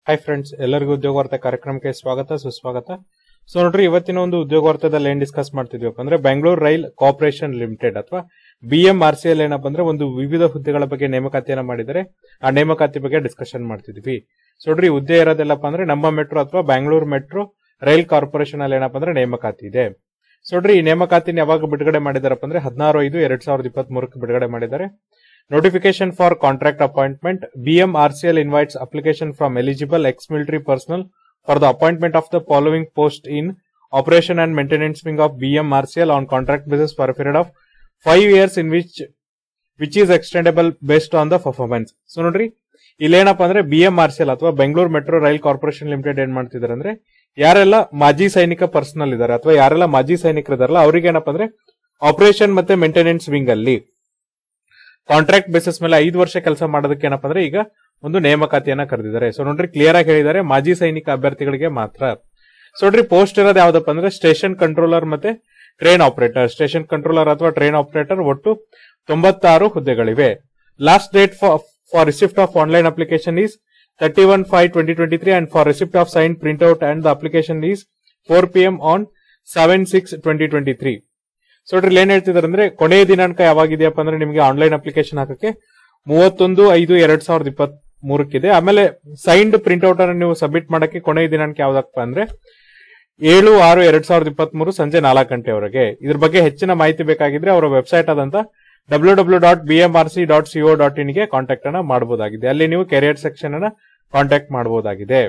Hi friends ಎಲ್ಲರಿಗೂ ಉದ್ಯೋಗ ವಾರ್ತೆ ಕಾರ್ಯಕ್ರಮಕ್ಕೆ ಸ್ವಾಗತ ಸುಸ್ವಾಗತ ಸೊ ನೋಡ್ರಿ ಇವತ್ತಿನ ಒಂದು ಉದ್ಯೋಗ ವಾರ್ತೆದಲ್ಲಿ ಏನ್ ಡಿಸ್ಕಸ್ ಮಾಡ್ತಿದ್ವಿ ಅಂದ್ರೆ ಬೆಂಗಳೂರು ರೈಲ್ ಕಾರ್ಪೊರೇಷನ್ ಲಿಮಿಟೆಡ್ ಅಥವಾ B M R C L ಏನಪ್ಪ ಅಂದ್ರೆ ಒಂದು ವಿವಿಧ ಹುದ್ದೆಗಳ ಬಗ್ಗೆ ನೇಮಕಾತಿಯನ್ನ ಮಾಡಿದರೆ ಆ ನೇಮಕಾತಿ ಬಗ್ಗೆ ಡಿಸ್ಕಷನ್ ಮಾಡ್ತಿದ್ವಿ ಸೊ ನೋಡ್ರಿ ಹುದ್ದೆ ಇರೋದೆಲ್ಲಪ್ಪ ಅಂದ್ರೆ ನಮ್ಮ ಮೆಟ್ರೋ ಅಥವಾ ಬ್ಯಾಂಗ್ಳೂರ್ ಮೆಟ್ರೋ ರೈಲ್ ಕಾರ್ಪೊರೇಷನ್ ಅಲ್ಲಿ ಏನಪ್ಪ ಅಂದ್ರೆ ನೇಮಕಾತಿ ಇದೆ ಸೊ ನೋಡ್ರಿ ಈ ನೇಮಕಾತಿನ ಯಾವಾಗ ಬಿಡುಗಡೆ ಮಾಡಿದಾರಪ್ಪ ಅಂದ್ರೆ ಹದಿನಾರು ಐದು ಎರಡ್ ಸಾವಿರದ ಇಪ್ಪತ್ತ್ ಮೂರಕ್ಕೆ ಬಿಡುಗಡೆ ಮಾಡಿದ್ದಾರೆ notification for contract appointment BMRCL invites application from eligible ex military personnel for the appointment of the following post in operation and maintenance wing of BMRCL on contract basis for period of five years in which which is extendable based on the performance so ನೋಡ್ರಿ ಇಲ್ಲೇನಪ್ಪ ಅಂದ್ರೆ BMRCL ಅಥವಾ Bengaluru metro rail corporation limited ಏನ್ ಮಾಡ್ತಿದ್ದಾರೆ ಅಂದ್ರೆ ಯಾರೆಲ್ಲ ಮಾಜಿ ಸೈನಿಕ ಪರ್ಸನಲ್ ಇದಾರೆ ಅಥವಾ ಯಾರೆಲ್ಲ ಮಾಜಿ ಸೈನಿಕರು ಇದಾರಲ್ಲ ಅವ್ರಿಗೆ ಏನಪ್ಪ ಅಂದ್ರೆ ಆಪರೇಷನ್ ಮತ್ತೆ ಮೇಂಟೆನೆನ್ಸ್ ವಿಂಗ್ ಅಲ್ಲಿ ಕಾಂಟ್ರಾಕ್ಟ್ ಬೇಸಿಸ್ ಮೇಲೆ ಐದು ವರ್ಷ ಕೆಲಸ ಮಾಡೋದಕ್ಕೆ ಏನಪ್ಪ ಅಂದ್ರೆ ಈಗ ಒಂದು ನೇಮಕಾತಿಯನ್ನ ಕರೆದಿದ್ದಾರೆ ಸೊ ನೋಡ್ರಿ ಕ್ಲಿಯರ್ ಆಗಿ ಹೇಳಿದ್ದಾರೆ ಮಾಜಿ ಸೈನಿಕ ಅಭ್ಯರ್ಥಿಗಳಿಗೆ ಮಾತ್ರ ಸೊ ನೋಡ್ರಿ ಪೋಸ್ಟ್ ಇರೋದು ಯಾವ್ದಪ್ಪ ಅಂದ್ರೆ ಸ್ಟೇಷನ್ ಕಂಟ್ರೋಲರ್ ಮತ್ತೆ ಟ್ರೈನ್ ಆಪರೇಟರ್ ಸ್ಟೇಷನ್ ಕಂಟ್ರೋಲರ್ ಅಥವಾ ಟ್ರೈನ್ ಆಪರೇಟರ್ ಒಟ್ಟು ತೊಂಬತ್ತಾರು ಹುದ್ದೆಗಳಿವೆ last date for receipt of online application is thirty one five twenty twenty three and for receipt of sign print out and the application is four P M on seven six twenty twenty three so ನೋಡ್ರಿ ಏನ್ ಹೇಳ್ತಿದಾರೆ ಅಂದ್ರೆ ಕೊನೆಯ ದಿನಾಂಕ ಯಾವಾಗಿದೆಯಪ್ಪ ಅಂದ್ರೆ ನಿಮಗೆ online application ಹಾಕಕ್ಕೆ ಮೂವತ್ತೊಂದು ಐದು ಎರಡ್ ಸಾವಿರದ ಇಪ್ಪತ್ತ್ ಮೂರಕ್ಕಿದೆ ಆಮೇಲೆ ಸೈನ್ಡ್ ಪ್ರಿಂಟ್ ಔಟ್ ಅನ್ನು ನೀವು ಸಬ್ಮಿಟ್ ಮಾಡಕ್ಕೆ ಕೊನೆಯ ದಿನಾಂಕ ಯಾವ್ದಪ್ಪ ಅಂದ್ರೆ ಏಳು ಆರು ಎರಡ್ ಸಾವಿರದ ಇಪ್ಪತ್ತ್ ಮೂರು ಸಂಜೆ ನಾಲ್ಕು ಗಂಟೆವರೆಗೆ ಇದ್ರ ಬಗ್ಗೆ ಹೆಚ್ಚಿನ ಮಾಹಿತಿ ಬೇಕಾಗಿದ್ರೆ ಅವರ ವೆಬ್ಸೈಟ್ ಆದಂತ W W dot B M R C dot C O dot in ಗೆ ಕಾಂಟ್ಯಾಕ್ಟ್ ಅನ್ನ ಮಾಡಬಹುದಾಗಿದೆ ಅಲ್ಲಿ ನೀವು ಕೆರಿಯರ್ ಸೆಕ್ಷನ್ ಅನ್ನ ಕಾಂಟ್ಯಾಕ್ಟ್ ಮಾಡಬಹುದಾಗಿದೆ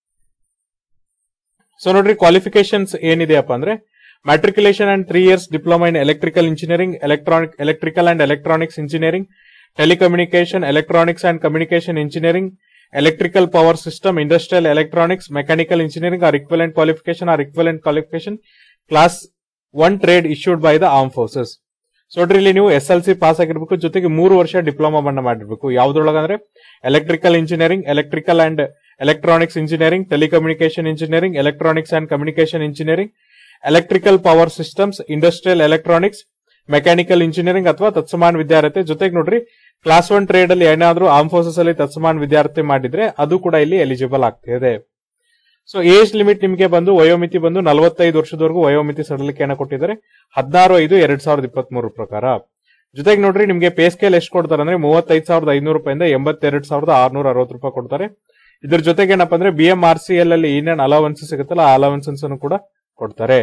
ಸೊ ನೋಡ್ರಿ ಕ್ವಾಲಿಫಿಕೇಶನ್ಸ್ ಏನಿದೆಯಪ್ಪ ಅಂದ್ರೆ matriculation and three years diploma in electrical engineering electronic electrical and electronics engineering telecommunication electronics and communication engineering electrical power system industrial electronics mechanical engineering or equivalent qualification or equivalent qualification class one trade issued by the arm forces so ನೋಡ್ರಿ ಇಲ್ಲಿ ನೀವು S L C pass ಆಗಿರ್ಬೇಕು ಜೊತೆಗೆ ಮೂರು ವರ್ಷ diploma ಬಣ್ಣ ಮಾಡಿರ್ಬೇಕು ಯಾವ್ದ್ರೊಳಗಂದ್ರೆ electrical engineering electrical and electronics engineering telecommunication engineering electronics and communication engineering electrical power systems industrial electronics mechanical engineering ಅಥವಾ ತತ್ಸಮಾನ ವಿದ್ಯಾರ್ಥಿ ಜೊತೆಗೆ ನೋಡ್ರಿ ಕ್ಲಾಸ್ ಒನ್ ಟ್ರೇಡ್ ಅಲ್ಲಿ ಏನಾದ್ರೂ ಆರ್ಮ್ ಫೋರ್ಸಸ್ ಅಲ್ಲಿ ತತ್ಸಮಾನ ವಿದ್ಯಾರ್ಥಿ ಮಾಡಿದ್ರೆ ಅದು ಕೂಡ ಇಲ್ಲಿ ಎಲಿಜಿಬಲ್ ಆಗ್ತಿದೆ ಸೊ ಏಜ್ ಲಿಮಿಟ್ ನಿಮಗೆ ಬಂದು ವಯೋಮಿತಿ ಬಂದು ನಲವತ್ತೈದು ವರ್ಷದವರೆಗೂ ವಯೋಮಿತಿ ಸಡಲಿಕೆಯನ್ನು ಕೊಟ್ಟಿದ್ದಾರೆ ಹದಿನಾರು ಐದು ಎರಡ್ ಸಾವಿರದ ಇಪ್ಪತ್ತ್ ಮೂರು ಪ್ರಕಾರ ಜೊತೆಗೆ ನೋಡ್ರಿ ನಿಮಗೆ ಪೇ ಸ್ಕೇಲ್ ಎಷ್ಟು ಕೊಡ್ತಾರೆ ಅಂದ್ರೆ ಮೂವತ್ತೈದು ಸಾವಿರದ ಐನೂರು ರೂಪಾಯಿಂದ ಎಂಬತ್ತೆರಡು ಸಾವಿರದ ಆರ್ನೂರ ಅರವತ್ತು ರೂಪಾಯಿ ಕೊಡ್ತಾರೆ ಇದ್ರ ಜೊತೆಗೆ ಏನಪ್ಪ ಅಂದ್ರೆ B M R C L ಅಲ್ಲಿ ಏನೇನು ಅಲವೆನ್ಸಸ್ ಸಿಗುತ್ತಲ್ಲ ಆ ಅಲವೆನ್ಸಸ್ ಅನ್ನು ಕೂಡ ಕೊಡ್ತಾರೆ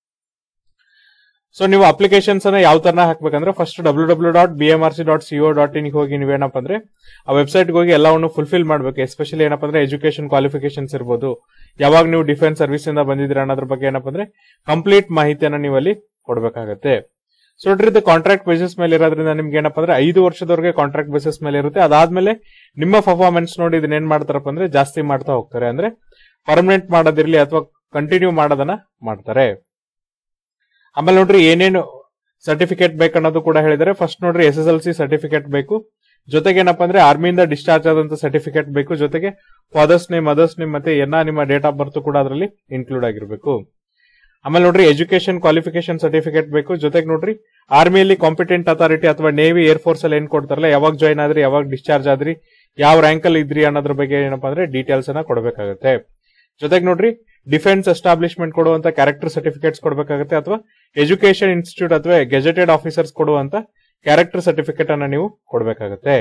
ಸೊ ನೀವು ಅಪ್ಲಿಕೇಶನ್ಸ್ ಅನ್ನ ಯಾವ ತರ ಹಾಕ್ಬೇಕಂದ್ರೆ first W W dot B M R C dot C O dot in ಹೋಗಿ ನೀವೇನಪ್ಪ ಅಂದ್ರೆ ಆ ವೆಬ್ಸೈಟ್ ಹೋಗಿ ಎಲ್ಲವನ್ನು ಫುಲ್ಫಿಲ್ ಮಾಡ್ಬೇಕು ಎಸ್ಪೆಷಲಿ ಏನಪ್ಪ ಅಂದ್ರೆ ಎಜುಕೇಶನ್ ಕ್ವಾಲಿಫಿಕೇಶನ್ಸ್ ಇರ್ಬೋದು ಯಾವಾಗ ನೀವು ಡಿಫೆನ್ಸ್ ಸರ್ವಿಸ್ ಇಂದ ಬಂದಿದ್ದೀರಾ ಅನ್ನೋದ್ರ ಬಗ್ಗೆ ಏನಪ್ಪ ಅಂದ್ರೆ ಕಂಪ್ಲೀಟ್ ಮಾಹಿತಿಯನ್ನ ನೀವು ಅಲ್ಲಿ ಕೊಡಬೇಕಾಗತ್ತೆ ಸೊ ನೋಡ್ರಿ ಇದು ಕಾಂಟ್ರಾಕ್ಟ್ ಬೇಸಿಸ್ ಮೇಲೆ ಇರೋದ್ರಿಂದ ನಿಮ್ಗೆ ಏನಪ್ಪ ಅಂದ್ರೆ ಐದು ವರ್ಷದವರೆಗೆ ಕಾಂಟ್ರಾಕ್ಟ್ ಬೇಸಿಸ್ ಮೇಲೆ ಇರುತ್ತೆ ಅದಾದ್ಮೇಲೆ ನಿಮ್ಮ ಪರ್ಫಾರ್ಮೆನ್ಸ್ ನೋಡಿ ಇದನ್ನ ಏನ್ ಮಾಡ್ತಾರಪ್ಪ ಅಂದ್ರೆ ಜಾಸ್ತಿ ಮಾಡ್ತಾ ಹೋಗ್ತಾರೆ ಅಂದ್ರೆ ಪರ್ಮನೆಂಟ್ ಮಾಡೋದಿರ್ಲಿ ಅಥವಾ ಕಂಟಿನ್ಯೂ ಮಾಡೋದನ್ನ ಮಾಡ್ತಾರೆ ಆಮೇಲೆ ನೋಡ್ರಿ ಏನೇನು ಸರ್ಟಿಫಿಕೇಟ್ ಬೇಕನ್ನೋದು ಕೂಡ ಹೇಳಿದರೆ ಫಸ್ಟ್ ನೋಡ್ರಿ S S L C certificate ಬೇಕು ಜೊತೆಗೆ ಏನಪ್ಪ ಅಂದ್ರೆ ಆರ್ಮಿಯಿಂದ ಡಿಸ್ಚಾರ್ಜ್ ಆದಂತ ಸರ್ಟಿಫಿಕೇಟ್ ಬೇಕು ಜೊತೆಗೆ ಫಾದರ್ಸ್ ನೇಮ್ ಮದರ್ಸ್ ನೇಮ್ ಮತ್ತೆ ಎಲ್ಲ ನಿಮ್ಮ ಡೇಟ್ ಆಫ್ ಬರ್ತ್ ಕೂಡ ಅದರಲ್ಲಿ ಇನ್ಕ್ಲೂಡ್ ಆಗಿರ್ಬೇಕು ಆಮೇಲೆ ನೋಡ್ರಿ ಎಜುಕೇಶನ್ ಕ್ವಾಲಿಫಿಕೇಶನ್ ಸರ್ಟಿಫಿಕೇಟ್ ಬೇಕು ಜೊತೆಗೆ ನೋಡ್ರಿ ಆರ್ಮಿಯಲ್ಲಿ ಕಾಂಪಿಟೆಂಟ್ ಅಥಾರಿಟಿ ಅಥವಾ ನೇವಿ ಏರ್ ಫೋರ್ಸ್ ಅಲ್ಲಿ ಏನ್ ಕೊಡ್ತಾರಲ್ಲ ಯಾವಾಗ ಜಾಯ್ನ್ ಆದ್ರಿ ಯಾವಾಗ ಡಿಸ್ಚಾರ್ಜ್ ಆದ್ರಿ ಯಾವ ರ್ಯಾಂಕ್ ಅಲ್ಲಿ ಇದ್ರಿ ಅನ್ನೋದ್ರ ಬಗ್ಗೆ ಏನಪ್ಪಾ ಅಂದ್ರೆ ಡೀಟೇಲ್ಸ್ ಅನ್ನ ಕೊಡಬೇಕಾಗುತ್ತೆ ಜೊತೆಗೆ ನೋಡ್ರಿ ಡಿಫೆನ್ಸ್ ಎಸ್ಟಾಬ್ಲಿಷ್ಮೆಂಟ್ ಕೊಡುವಂತ ಕ್ಯಾರೆಕ್ಟರ್ ಸರ್ಟಿಫಿಕೇಟ್ಸ್ ಕೊಡಬೇಕಾಗುತ್ತೆ ಅಥವಾ ಎಜುಕೇಶನ್ ಇನ್ಸ್ಟಿಟ್ಯೂಟ್ ಅಥವಾ ಗೆಜೆಟೆಡ್ ಆಫೀಸರ್ಸ್ ಕೊಡುವಂತ ಕ್ಯಾರೆಕ್ಟರ್ ಸರ್ಟಿಫಿಕೇಟ್ ಅನ್ನ ನೀವು ಕೊಡಬೇಕಾಗುತ್ತೆ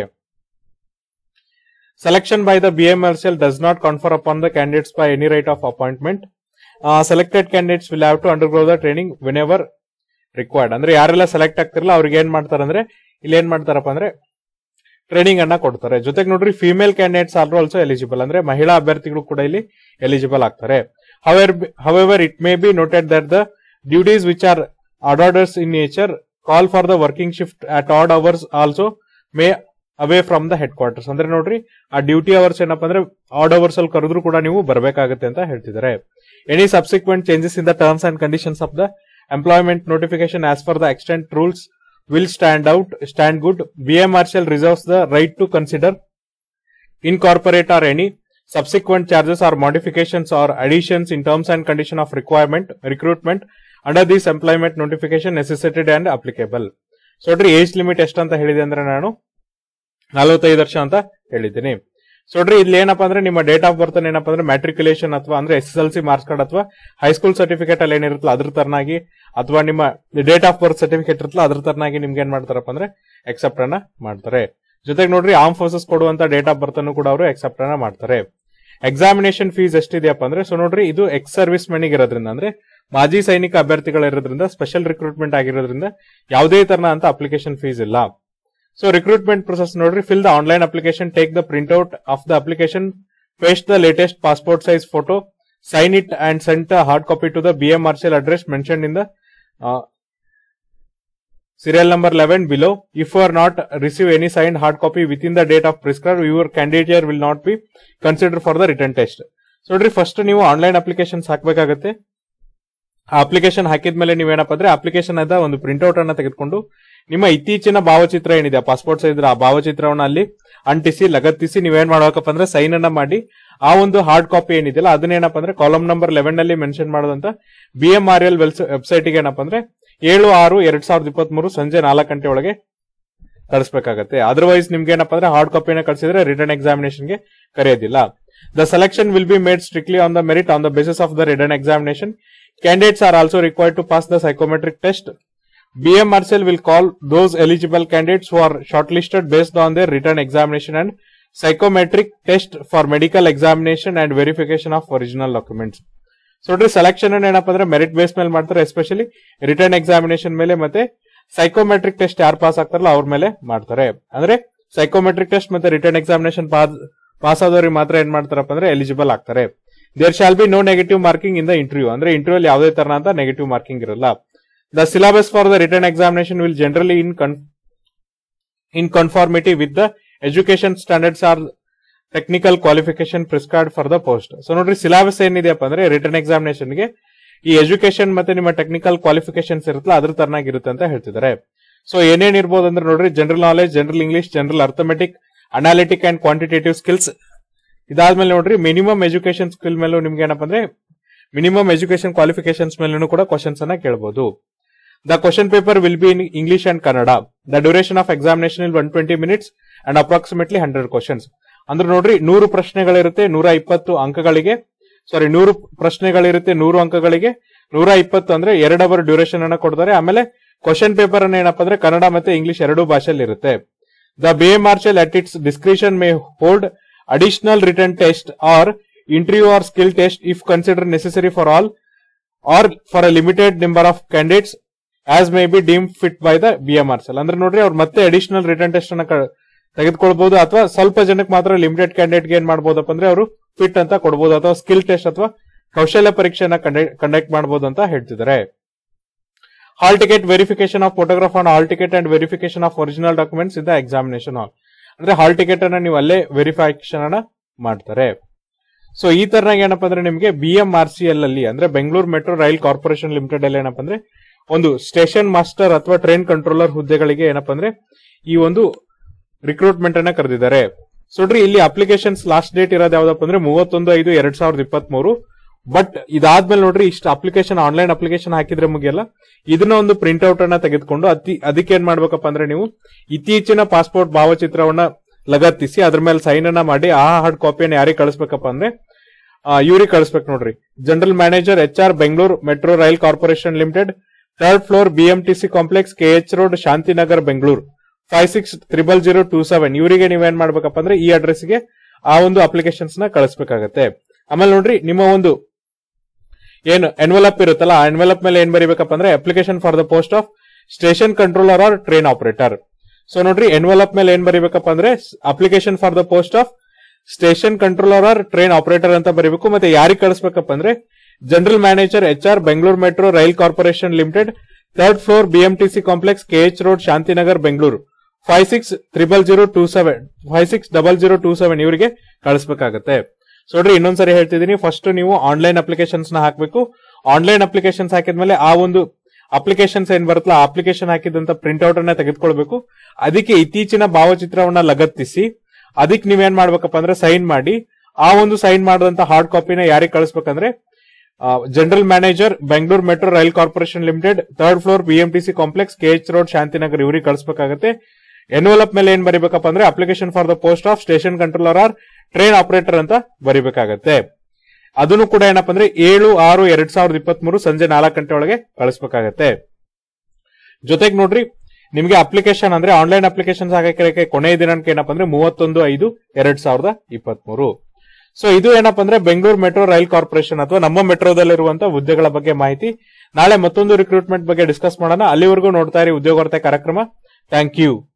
selection by the BMLCL does not confer upon the candidates by any right of appointment selected candidates will have to undergo the training whenever required ಅಂದ್ರೆ ಯಾರೆಲ್ಲ select ಆಗ್ತಿರಲ್ಲ ಅವ್ರಿಗೆ ಏನ್ ಮಾಡ್ತಾರೆ ಅಂದ್ರೆ ಇಲ್ಲಿ ಏನ್ ಮಾಡ್ತಾರಪ್ಪ ಅಂದ್ರೆ ಟ್ರೈನಿಂಗ್ ಅನ್ನ ಕೊಡ್ತಾರೆ ಜೊತೆಗೆ ನೋಡ್ರಿ female candidates are also eligible ಅಂದ್ರೆ ಮಹಿಳಾ ಅಭ್ಯರ್ಥಿಗಳು ಕೂಡ ಇಲ್ಲಿ ಎಲಿಜಿಬಲ್ ಆಗ್ತಾರೆ however it may be noted that the duties which are orders in nature call for the working shift at odd hours also may away from the headquarters ಅಂದ್ರೆ ನೋಡ್ರಿ ಆ duty hours ಏನಪ್ಪಾ ಅಂದ್ರೆ add hours ಅಲ್ಲಿ ಕರೆದ್ರು ಕೂಡ ನೀವು ಬರಬೇಕಾಗುತ್ತೆ ಅಂತ ಹೇಳ್ತಿದ್ದಾರೆ any subsequent changes in the terms and conditions of the employment notification as far the extent rules will stand out, stand good. BMRCL reserves the right to consider, incorporate or any subsequent charges or modifications or additions in terms and condition of requirement, recruitment under this employment notification necessitated and applicable. So ನೋಡ್ರಿ age limit ಎಷ್ಟಂತ ಹೇಳಿದೆ ಅಂದ್ರೆ ನಾನು ನಲವತ್ತೈದು ವರ್ಷ ಅಂತ ಹೇಳಿದ್ದೀನಿ so ನೋಡ್ರಿ ಇಲ್ಲಿ ಏನಪ್ಪಾ ಅಂದ್ರೆ ನಿಮ್ಮ ಡೇಟ್ ಆಫ್ ಬರ್ತ್ ಏನಪ್ಪಾ ಅಂದ್ರೆ ಮ್ಯಾಟ್ರಿಕ್ಯುಲೇಷನ್ ಅಥವಾ ಅಂದ್ರೆ S S L C marks card ಅಥವಾ ಹೈಸ್ಕೂಲ್ ಸರ್ಟಿಫಿಕೇಟ್ ಅಲ್ಲಿ ಏನಿರುತ್ತಲ್ಲ ಅದ್ರ ತರನಾಗಿ ಅಥವಾ ನಿಮ್ಮ ಡೇಟ್ ಆಫ್ ಬರ್ತ್ ಸರ್ಟಿಫಿಕೇಟ್ ಇರುತ್ತಲ್ಲ ಅದ್ರ ತರನಾಗಿ ನಿಮ್ಗೆ ಏನ್ ಮಾಡ್ತಾರಪ್ಪ ಅಂದ್ರೆ ಎಕ್ಸೆಪ್ಟ್ ಅನ್ನ ಮಾಡ್ತಾರೆ ಜೊತೆಗೆ ನೋಡ್ರಿ ಆರ್ಮ್ ಫೋರ್ಸಸ್ ಕೊಡುವಂತ ಡೇಟ್ ಆಫ್ ಬರ್ತ್ ಅನ್ನು ಕೂಡ ಅವರು ಎಕ್ಸೆಪ್ಟ್ ಅನ್ನ ಮಾಡ್ತಾರೆ ಎಕ್ಸಾಮಿನೇಷನ್ ಫೀಸ್ ಎಷ್ಟಿದೆಯಪ್ಪ ಅಂದ್ರೆ ಸೊ ನೋಡ್ರಿ ಇದು ಎಕ್ಸ್ ಸರ್ವಿಸ್ ಮೆನಿಗೆ ಇರೋದ್ರಿಂದ ಅಂದ್ರೆ ಮಾಜಿ ಸೈನಿಕ ಅಭ್ಯರ್ಥಿಗಳಿರೋದ್ರಿಂದ ಸ್ಪೆಷಲ್ ರಿಕ್ರೂಟ್ಮೆಂಟ್ ಆಗಿರೋದ್ರಿಂದ ಯಾವುದೇ ತರನ ಅಂತ ಅಪ್ಲಿಕೇಶನ್ ಫೀಸ್ ಇಲ್ಲ ಸೊ ರಿಕ್ರೂಟ್ಮೆಂಟ್ ಪ್ರೊಸೆಸ್ ನೋಡ್ರಿ fill the online application take the printout of the application paste the latest passport size photo sign it and sent hard copy to the B M RCL address mention in the serial number 11 below. If you are not receive any signed hard copy within the date of prescribed, your candidature will not be considered for the written test. So ನೋಡ್ರಿ first ನೀವು online applications ಹಾಕ್ಬೇಕಾಗತ್ತೆ ಆ application ಹಾಕಿದ್ಮೇಲೆ ನೀವೇನಪ್ಪ ಅಂದ್ರೆ application ಅದ ಒಂದು printout ಅನ್ನ ತೆಗೆದುಕೊಂಡು ನಿಮ್ಮ ಇತ್ತೀಚಿನ ಭಾವಚಿತ್ರ ಏನಿದೆ ಪಾಸ್ಪೋರ್ಟ್ ಸೈಜ್ ಆ ಭಾವಚಿತ್ರವನ್ನ ಅಲ್ಲಿ ಅಂಟಿಸಿ ಲಗತ್ತಿಸಿ ನೀವೇನ್ ಮಾಡ್ಬೇಕಪ್ಪ ಅಂದ್ರೆ ಸೈನ್ ಅನ್ನ ಮಾಡಿ ಆ ಒಂದು ಹಾರ್ಡ್ ಕಾಪಿ ಏನಿದೆಯಲ್ಲ ಅದನ್ನೇನಪ್ಪ ಅಂದ್ರೆ ಕಾಲಮ್ ನಂಬರ್ ಲೆವೆನ್ ನಲ್ಲಿ ಮೆನ್ಷನ್ ಮಾಡೋದಂತ B M R L website ಗೆ ಏನಪ್ಪ ಅಂದ್ರೆ ಏಳು ಆರು ಎರಡ್ ಸಾವಿರದ ಇಪ್ಪತ್ತ್ ಮೂರು ಸಂಜೆ ನಾಲ್ಕು ಗಂಟೆ ಒಳಗೆ ಕಳಿಸ್ಬೇಕಾಗತ್ತೆ ಅದರ್ವೈಸ್ ನಿಮ್ಗೆ ಏನಪ್ಪ ಅಂದ್ರೆ ಹಾರ್ಡ್ ಕಾಪಿನ ಕಳಿಸಿದ್ರೆ ರಿಟರ್ನ್ ಎಕ್ಸಾಮಿನೇಷನ್ ಗೆ ಕರೆಯೋದಿಲ್ಲ the selection will be made strictly on the merit on the basis of the written examination candidates are also required to pass the psychometric test BMRCL will call those eligible candidates who are shortlisted based on their written examination and psychometric test for medical examination and verification of original documents. So ನೋಡ್ರಿ selection ಏನಪ್ಪ ಅಂದ್ರೆ merit base ಮೇಲೆ ಮಾಡ್ತಾರೆ especially return examination ಮೇಲೆ ಮತ್ತೆ psychometric test ಯಾರು pass ಆಗ್ತಾರಲ್ಲ ಅವ್ರ ಮೇಲೆ ಮಾಡ್ತಾರೆ ಅಂದ್ರೆ ಸೈಕೋಮೆಟ್ರಿಕ್ ಟೆಸ್ಟ್ ಮತ್ತೆ ರಿಟರ್ನ್ ಎಕ್ಸಾಮಿನೇಷನ್ ಪಾಸ್ ಆದವ್ರಿಗೆ ಮಾತ್ರ ಏನ್ ಮಾಡ್ತಾರಪ್ಪ ಅಂದ್ರೆ ಎಲಿಜಿಬಲ್ ಆಗ್ತಾರೆ there shall be no negative marking in the interview ಅಂದ್ರೆ ಇಂಟರ್ವ್ಯೂ ಯಾವುದೇ ತರ ಅಂತ ನೆಗೆಟಿವ್ ಮಾರ್ಕಿಂಗ್ ಇರಲ್ಲ The syllabus for the written examination will generally in con- in conformity with the education standards or technical qualification prescribed for the post. So ನೋಡ್ರಿ syllabus ಏನಿದೆಯಪ್ಪ ಅಂದ್ರೆ written examination ಗೆ ಈ ಎಜುಕೇಶನ್ ಮತ್ತೆ ನಿಮ್ಮ ಟೆಕ್ನಿಕಲ್ ಕ್ವಾಲಿಫಿಕೇಶನ್ಸ್ ಇರುತ್ತಲ್ಲ ಅದ್ರ ತರನಾಗಿರುತ್ತೆ ಅಂತ ಹೇಳ್ತಿದ್ದಾರೆ ಸೊ ಏನೇನ್ ಇರ್ಬೋದು ಅಂದ್ರೆ ನೋಡ್ರಿ general knowledge general English general arithmetic analytic and quantitative skills ಇದಾದ್ಮೇಲೆ ನೋಡ್ರಿ ಮಿನಿಮಮ್ ಎಜುಕೇಶನ್ ಸ್ಕಿಲ್ ಮೇಲೂ ನಿಮ್ಗೆ ಏನಪ್ಪ ಅಂದ್ರೆ ಮಿನಿಮಮ್ ಎಜುಕೇಶನ್ ಕ್ವಾಲಿಫಿಕೇಶನ್ಸ್ ಮೇಲೂ ಕೂಡ ಕ್ವಶನ್ಸ್ ಅನ್ನ ಕೇಳಬಹುದು The question paper will be in English and Kannada. The duration of examination is 120 minutes and approximately 100 questions. ಅಂದ್ರೆ ನೋಡ್ರಿ ನೂರು ಪ್ರಶ್ನೆಗಳಿರುತ್ತೆ ನೂರ ಇಪ್ಪತ್ತು ಅಂಕಗಳಿಗೆ ಸಾರಿ ನೂರು ಪ್ರಶ್ನೆಗಳಿರುತ್ತೆ ನೂರು ಅಂಕಗಳಿಗೆ ನೂರ ಇಪ್ಪತ್ತು ಅಂದ್ರೆ ಎರಡು ಅವರ್ ಡ್ಯೂರೇಷನ್ ಅನ್ನ ಕೊಡ್ತಾರೆ ಆಮೇಲೆ ಕ್ವಶನ್ ಪೇಪರ್ ಅನ್ನ ಏನಪ್ಪಾ ಅಂದ್ರೆ ಕನ್ನಡ ಮತ್ತೆ ಇಂಗ್ಲಿಷ್ ಎರಡೂ ಭಾಷೆಯಲ್ಲಿ ಇರುತ್ತೆ the B A marshal at its discretion may hold additional written test or interview or skill test if consider necessary for all or for a limited number of candidates as may be deem fit by the B M RCL ಅಂದ್ರೆ ನೋಡ್ರಿ ಅವ್ರು ಮತ್ತೆ additional written test ಅನ್ನ ಕ- ತೆಗೆದುಕೊಳ್ಬಹುದು ಅಥವಾ ಸ್ವಲ್ಪ ಜನಕ್ಕೆ ಮಾತ್ರ ಲಿಮಿಟೆಡ್ ಕ್ಯಾಂಡಿಡೇಟ್ ಗೆ ಏನ್ ಮಾಡಬಹುದಪ್ಪ ಅಂದ್ರೆ ಅವರು ಫಿಟ್ ಅಂತ ಕೊಡಬಹುದು ಅಥವಾ ಸ್ಕಿಲ್ ಟೆಸ್ಟ್ ಅಥವಾ ಕೌಶಲ್ಯ ಪರೀಕ್ಷೆನ ಕಂಡಕ್ಟ್ ಮಾಡಬಹುದು ಅಂತ ಹೇಳ್ತಿದ್ದಾರೆ hall ticket verification of photograph on hall ticket and verification of original documents in the examination hall ಅಂದ್ರೆ ಹಾಲ್ ಟಿಕೆಟ್ ಅನ್ನ ನೀವು ಅಲ್ಲೇ ವೆರಿಫಿಕೇಶನ್ ಅನ್ನ ಮಾಡ್ತಾರೆ ಸೊ ಈ ತರನಾಗ ಏನಪ್ಪಾ ಅಂದ್ರೆ ನಿಮಗೆ B M R C L ಅಲ್ಲಿ ಅಂದ್ರೆ Bengaluru metro rail corporation limited ಅಲ್ಲಿ ಏನಪ್ಪಾ ಅಂದ್ರೆ ಒಂದು ಸ್ಟೇಷನ್ ಮಾಸ್ಟರ್ ಅಥವಾ ಟ್ರೈನ್ ಕಂಟ್ರೋಲರ್ ಹುದ್ದೆಗಳಿಗೆ ಏನಪ್ಪಾ ಅಂದ್ರೆ ಈ ಒಂದು ರಿಕ್ರೂಟ್ಮೆಂಟ್ ಅನ್ನ ಕರೆದಿದ್ದಾರೆ ಸೊ ನೋಡ್ರಿ ಇಲ್ಲಿ ಅಪ್ಲಿಕೇಶನ್ಸ್ ಲಾಸ್ಟ್ ಡೇಟ್ ಇರೋದು ಯಾವ್ದಪ್ಪ ಅಂದ್ರೆ ಮೂವತ್ತೊಂದು ಐದು ಎರಡ್ ಸಾವಿರದ ಇಪ್ಪತ್ತ್ ಮೂರು ಬಟ್ ಇದಾದ್ಮೇಲೆ ನೋಡ್ರಿ ಇಷ್ಟು ಅಪ್ಲಿಕೇಶನ್ ಆನ್ಲೈನ್ ಅಪ್ಲಿಕೇಶನ್ ಹಾಕಿದ್ರೆ ಮುಗಿಯಲ್ಲ ಇದನ್ನ ಒಂದು ಪ್ರಿಂಟ್ ಔಟ್ ಅನ್ನ ತೆಗೆದುಕೊಂಡು ಅತಿ ಅದಕ್ಕೆ ಏನ್ ಮಾಡ್ಬೇಕಪ್ಪ ಅಂದ್ರೆ ನೀವು ಇತ್ತೀಚಿನ ಪಾಸ್ಪೋರ್ಟ್ ಭಾವಚಿತ್ರವನ್ನ ಲಗತ್ತಿಸಿ ಅದ್ರ ಮೇಲೆ ಸೈನ್ ಅನ್ನ ಮಾಡಿ ಆ ಹಾರ್ಡ್ ಕಾಪಿಯನ್ನು ಯಾರಿಗೆ ಕಳಿಸ್ಬೇಕಪ್ಪ ಅಂದ್ರೆ ಇವ್ರಿಗೆ ಕಳಿಸ್ಬೇಕು ನೋಡ್ರಿ general manager H R Bengaluru metro rail corporation limited third floor BMTC complex KH road Shantinagar Bengaluru five six triple zero two seven ಇವರಿಗೆ ನೀವೇನ್ ಮಾಡ್ಬೇಕಪ್ಪ ಅಂದ್ರೆ ಈ ಅಡ್ರೆಸ್ ಗೆ ಆ ಒಂದು ಅಪ್ಲಿಕೇಶನ್ಸ್ ನ ಕಳಿಸ್ಬೇಕಾಗತ್ತೆ ಆಮೇಲೆ ನೋಡ್ರಿ ನಿಮ್ಮ ಒಂದು ಏನು ಎನ್ವೆಲಪ್ ಇರುತ್ತಲ್ಲ ಆ ಎನ್ವೆಲಪ್ ಮೇಲೆ ಏನ್ ಬರೀಬೇಕಪ್ಪ ಅಂದ್ರೆ application for the post of station controller or train operator so ನೋಡ್ರಿ ಎನ್ವೆಲಪ್ ಮೇಲೆ ಏನ್ ಬರೀಬೇಕಪ್ಪ ಅಂದ್ರೆ application for the post of station controller or train operator ಅಂತ ಬರೀಬೇಕು ಮತ್ತೆ ಯಾರಿಗೆ ಕಳಿಸ್ಬೇಕಪ್ಪ ಅಂದ್ರೆ general manager H R Bengaluru metro rail corporation limited third floor BMTC complex KH road Shantinagar Bengaluru five six triple zero two seven five six double zero two seven ಇವರಿಗೆ ಕಳಿಸ್ಬೇಕಾಗತ್ತೆ so ನೋಡ್ರಿ ಇನ್ನೊಂದ್ಸರಿ ಹೇಳ್ತಿದ್ದೀನಿ ಫಸ್ಟ್ ನೀವು ಆನ್ಲೈನ್ ಅಪ್ಲಿಕೇಶನ್ಸ್ ನ ಹಾಕಬೇಕು ಆನ್ಲೈನ್ ಅಪ್ಲಿಕೇಶನ್ಸ್ ಹಾಕಿದ್ಮೇಲೆ ಆ ಒಂದು ಅಪ್ಲಿಕೇಶನ್ಸ್ ಏನ್ ಬರುತ್ತಲ್ಲ ಅಪ್ಲಿಕೇಶನ್ ಹಾಕಿದಂತ ಪ್ರಿಂಟ್ ಔಟ್ ಅನ್ನ ತೆಗೆದುಕೊಳ್ಬೇಕು ಅದಕ್ಕೆ ಇತ್ತೀಚಿನ ಭಾವಚಿತ್ರವನ್ನ ಲಗತ್ತಿಸಿ ಅದಕ್ಕೆ ನೀವೇನ್ ಮಾಡ್ಬೇಕಪ್ಪ ಅಂದ್ರೆ ಸೈನ್ ಮಾಡಿ ಆ ಒಂದು ಸೈನ್ ಮಾಡಿದಂತ ಹಾರ್ಡ್ ಕಾಪಿನ ಯಾರಿಗೆ ಕಳಿಸ್ಬೇಕಂದ್ರೆ general manager Bengaluru metro rail corporation limited third floor BMTC complex KH road Shantinagar ಇವ್ರಿಗೆ ಕಳಿಸ್ಬೇಕಾಗತ್ತೆ ಎನ್ವಲಪ್ ಮೇಲೆ ಏನ್ ಬರಿಬೇಕಪ್ಪ ಅಂದ್ರೆ application for the post of station controller or train operator ಅಂತ ಬರಿಬೇಕಾಗತ್ತೆ ಅದನ್ನು ಕೂಡ ಏನಪ್ಪ ಅಂದ್ರೆ ಏಳು ಆರು ಎರಡ್ ಸಾವಿರದ ಇಪ್ಪತ್ತ್ ಮೂರು ಸಂಜೆ ನಾಲ್ಕು ಗಂಟೆ ಒಳಗೆ ಕಳಿಸ್ಬೇಕಾಗತ್ತೆ ಜೊತೆಗೆ ನೋಡ್ರಿ ನಿಮಗೆ ಅಪ್ಲಿಕೇಶನ್ ಅಂದ್ರೆ ಆನ್ಲೈನ್ ಅಪ್ಲಿಕೇಶನ್ ಹಾಕಕ್ಕೆ ಕೊನೆಯ ದಿನಾಂಕ ಏನಪ್ಪ ಅಂದ್ರೆ ಮೂವತ್ತೊಂದು ಐದು ಎರಡ್ ಸಾವಿರದ ಇಪ್ಪತ್ತ್ ಮೂರು ಸೊ ಇದು ಏನಪ್ಪ ಅಂದ್ರೆ ಬೆಂಗಳೂರು ಮೆಟ್ರೋ ರೈಲ್ ಕಾರ್ಪೊರೇಷನ್ ಅಥವಾ ನಮ್ಮ ಮೆಟ್ರೋದಲ್ಲಿರುವಂತಹ ಹುದ್ದೆಗಳ ಬಗ್ಗೆ ಮಾಹಿತಿ ನಾಳೆ ಮತ್ತೊಂದು ರಿಕ್ರೂಟ್ಮೆಂಟ್ ಬಗ್ಗೆ ಡಿಸ್ಕಸ್ ಮಾಡೋಣ ಅಲ್ಲಿವರೆಗೂ ನೋಡ್ತಾ ಇರಿ ಉದ್ಯೋಗಾರ್ಥ ಕಾರ್ಯಕ್ರಮ ಥ್ಯಾಂಕ್ ಯು